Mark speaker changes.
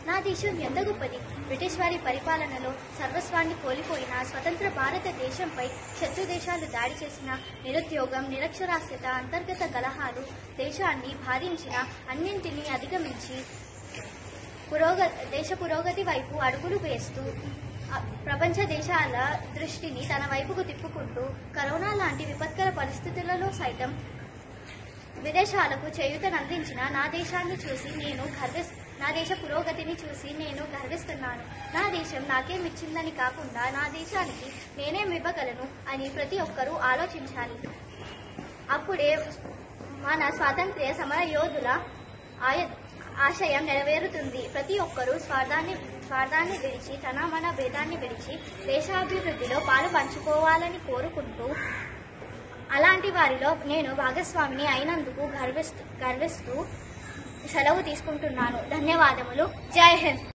Speaker 1: నా దేశం ఎంత గొప్పది బ్రిటిష్ వారి పరిపాలనలో సర్వస్వాన్ని కోల్పోయిన స్వతంత్ర భారతదేశంపై శత్రు దేశాలు దాడి చేసిన నిరుద్యోగం నిరక్షరాస్యత అంతర్గత కలహాలు దేశాన్ని బాధించిన అన్నింటినీ అధిగమించి పురోగ దేశ పురోగతి వైపు అడుగులు వేస్తూ ఆ, ప్రపంచ దేశాల దృష్టిని తన వైపుకు తిప్పుకుంటూ కరోనా లాంటి విపత్కర పరిస్థితులలో సైతం విదేశాలకు చేయూతనందించిన నా దేశాన్ని చూసి నేను గర్విస్ నా దేశ పురోగతిని చూసి నేను గర్విస్తున్నాను నా దేశం నాకేమిచ్చిందని కాకుండా నా దేశానికి నేనేం ఇవ్వగలను అని ప్రతి ఒక్కరూ ఆలోచించాలి అప్పుడే మన స్వాతంత్ర్య సమర యోధుల ఆయ ఆశయం నెరవేరుతుంది ప్రతి ఒక్కరూ స్వార్థాన్ని స్వార్థాన్ని విడిచి తన మన భేదాన్ని విడిచి దేశాభివృద్ధిలో పాలు పంచుకోవాలని కోరుకుంటూ అలాంటి వారిలో నేను భాగస్వామిని అయినందుకు గర్విస్తూ గర్విస్తూ సెలవు తీసుకుంటున్నాను ధన్యవాదములు జై హింద్